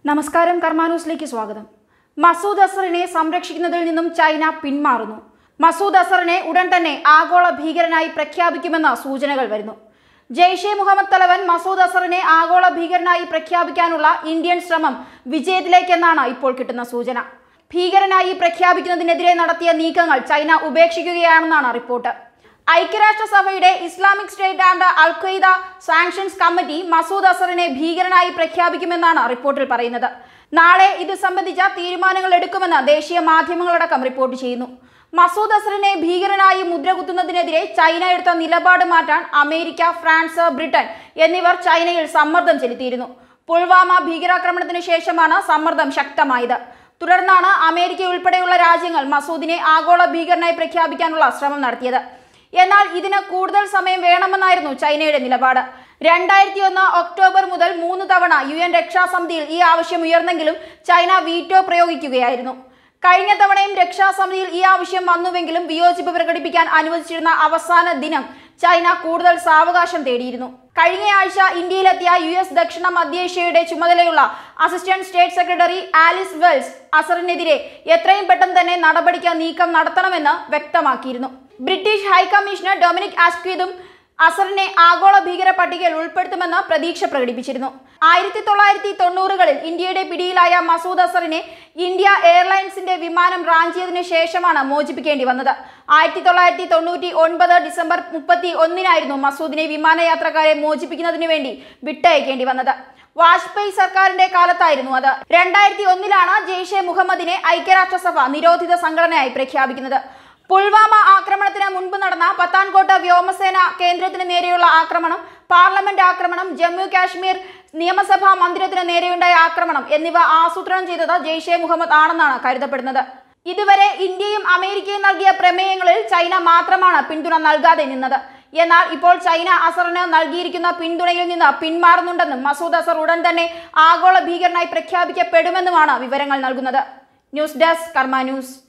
നമസ്കാരം കർമാനൂസിലേക്ക് സ്വാഗതം മസൂദ് അസറിനെ സംരക്ഷിക്കുന്നതിൽ നിന്നും ചൈന പിന്മാറുന്നു മസൂദ് അസറിനെ ഉടൻ തന്നെ ആഗോള ഭീകരനായി പ്രഖ്യാപിക്കുമെന്ന സൂചനകൾ വരുന്നു ജെയ്ഷെ മുഹമ്മദ് തലവൻ മസൂദ് അസറിനെ ആഗോള ഭീകരനായി പ്രഖ്യാപിക്കാനുള്ള ഇന്ത്യൻ ശ്രമം വിജയത്തിലേക്കെന്നാണ് ഇപ്പോൾ കിട്ടുന്ന സൂചന ഭീകരനായി പ്രഖ്യാപിക്കുന്നതിനെതിരെ നടത്തിയ നീക്കങ്ങൾ ചൈന ഉപേക്ഷിക്കുകയാണെന്നാണ് റിപ്പോർട്ട് ഐക്യരാഷ്ട്രസഭയുടെ Islamic State and Al Qaeda sanctions committee Masood അസറിനെ ഭീകരനായി പ്രഖ്യാപിക്കുമെന്നാണ് റിപ്പോർട്ടിൽ പറയുന്നത് നാളെ ഇത് സംബന്ധിച്ച തീരുമാനങ്ങൾ എടുക്കുമെന്ന് ദേശീയ മാധ്യമങ്ങളടക്കം റിപ്പോർട്ട് ചെയ്യുന്നു മസൂദ് അസറിനെ ഭീകരനായി മുദ്രകുത്തുന്നതിനെതിരെ ചൈന എടുത്ത നിലപാട് മാറ്റാൻ അമേരിക്ക ഫ്രാൻസ് ബ്രിട്ടൻ എന്നിവർ ചൈനയിൽ സമ്മർദ്ദം ചെലുത്തിയിരുന്നു പുൽവാമ ഭീകരാക്രമണത്തിന് ശേഷമാണ് സമ്മർദ്ദം ശക്തമായത് തുടർന്നാണ് അമേരിക്ക ഉൾപ്പെടെയുള്ള രാജ്യങ്ങൾ മസൂദിനെ ആഗോള ഭീകരനായി പ്രഖ്യാപിക്കാനുള്ള ശ്രമം നടത്തിയത് എന്നാൽ ഇതിന് കൂടുതൽ സമയം വേണമെന്നായിരുന്നു ചൈനയുടെ നിലപാട് രണ്ടായിരത്തി ഒന്ന് ഒക്ടോബർ മുതൽ മൂന്ന് തവണ യു എൻ രക്ഷാസമിതിയിൽ ഈ ആവശ്യം ഉയർന്നെങ്കിലും ചൈന വീറ്റോ പ്രയോഗിക്കുകയായിരുന്നു കഴിഞ്ഞ തവണയും രക്ഷാസമിതിയിൽ ഈ ആവശ്യം വന്നുവെങ്കിലും വിയോജിപ്പ് പ്രകടിപ്പിക്കാൻ അനുവദിച്ചിരുന്ന അവസാന ദിനം ചൈന കൂടുതൽ സാവകാശം തേടിയിരുന്നു കഴിഞ്ഞയാഴ്ച ഇന്ത്യയിലെത്തിയ യു എസ് ദക്ഷിണ മധ്യേഷ്യയുടെ ചുമതലയുള്ള assistant state secretary Alice Wells അസറിനെതിരെ എത്രയും പെട്ടെന്ന് തന്നെ നടപടിക്ക് നീക്കം നടത്തണമെന്ന് വ്യക്തമാക്കിയിരുന്നു ബ്രിട്ടീഷ് ഹൈക്കമ്മീഷണർ ഡൊമിനിക് ആസ്ക്വീദും അസറിനെ ആഗോള ഭീകര പട്ടികയിൽ ഉൾപ്പെടുത്തുമെന്ന് പ്രതീക്ഷ പ്രകടിപ്പിച്ചിരുന്നു ആയിരത്തി തൊള്ളായിരത്തി തൊണ്ണൂറുകളിൽ ഇന്ത്യയുടെ പിടിയിലായ മസൂദ് അസറിനെ ഇന്ത്യ എയർലൈൻസിന്റെ വിമാനം റാഞ്ചിയതിനു ശേഷമാണ് മോചിപ്പിക്കേണ്ടി വന്നത് ആയിരത്തി തൊള്ളായിരത്തി തൊണ്ണൂറ്റി ഒൻപത് ഡിസംബർ മുപ്പത്തി ഒന്നിനായിരുന്നു മസൂദിനെ വിമാനയാത്രക്കാരെ മോചിപ്പിക്കുന്നതിനു വേണ്ടി വിട്ടയക്കേണ്ടി വന്നത് വാജ്പേയി സർക്കാരിന്റെ കാലത്തായിരുന്നു അത് രണ്ടായിരത്തി ഒന്നിലാണ് ജെയ്ഷെ മുഹമ്മദിനെ ഐക്യരാഷ്ട്രസഭ നിരോധിത സംഘടനയായി പ്രഖ്യാപിക്കുന്നത് പുൽവാമ ആക്രമണത്തിന് മുൻപ് നടന്ന പത്താൻകോട്ട് വ്യോമസേന കേന്ദ്രത്തിന് നേരെയുള്ള ആക്രമണം പാർലമെന്റ് ആക്രമണം ജമ്മു കാശ്മീർ നിയമസഭാ മന്ദിരത്തിന് നേരെയുണ്ടായ ആക്രമണം എന്നിവ ആസൂത്രണം ചെയ്തത് ജെയ്ഷെ മുഹമ്മദ് ആണെന്നാണ് കരുതപ്പെടുന്നത് ഇതുവരെ ഇന്ത്യയും അമേരിക്കയും നൽകിയ പ്രമേയങ്ങളിൽ ചൈന മാത്രമാണ് പിന്തുണ നൽകാതെ നിന്നത് എന്നാൽ ഇപ്പോൾ ചൈന അസറിന് നൽകിയിരിക്കുന്ന പിന്തുണയിൽ നിന്ന് പിന്മാറുന്നുണ്ടെന്നും മസൂദ് അസർ ഉടൻ തന്നെ ആഗോള ഭീകരനായി പ്രഖ്യാപിക്കപ്പെടുമെന്നുമാണ് വിവരങ്ങൾ നൽകുന്നത് ന്യൂസ് ഡെസ്ക് കർമ്മ ന്യൂസ്